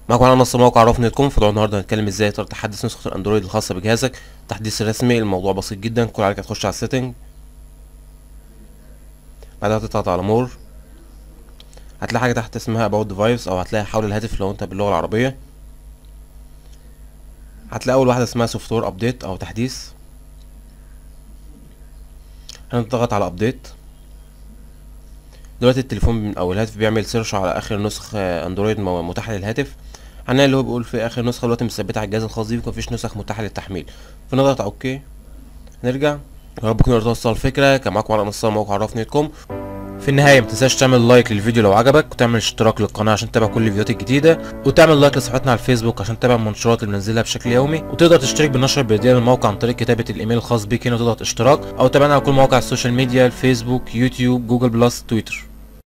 معكم على منصة موقع عرف نت كوم فضل النهارده هنتكلم ازاي تقدر تحدث نسخة الاندرويد الخاصة بجهازك تحديث رسمي الموضوع بسيط جدا كل عليك هتخش على السيتنج بعدها تضغط على مور هتلاقي حاجة تحت اسمها about device او هتلاقي حول الهاتف لو انت باللغة العربية هتلاقي اول واحدة اسمها سوفت وير ابديت او تحديث هنضغط على ابديت دلوقتي التليفون او الهاتف بيعمل سيرش على اخر نسخ اندرويد متاحه للهاتف هنلاقي اللي هو بيقول في اخر نسخه دلوقتي مثبته على الجهاز الخاص بيك مفيش نسخ متاحه للتحميل فنضغط على اوكي نرجع يا رب تكونوا توصل الفكره كان معاكم على منصه موقع عرف نت كوم في النهايه متنساش تعمل لايك للفيديو لو عجبك وتعمل اشتراك للقناه عشان تتابع كل الفيديوهات الجديده وتعمل لايك لصفحتنا على الفيسبوك عشان تتابع المنشورات اللي بننزلها بشكل يومي وتقدر تشترك بالنشر البريديه للموقع عن طريق كتابه الايميل الخاص بيك هنا وتضغط اشتراك او تابعنا على كل مواقع السوشيال ميديا الفيسبوك يوتيوب جوجل بلس تويتر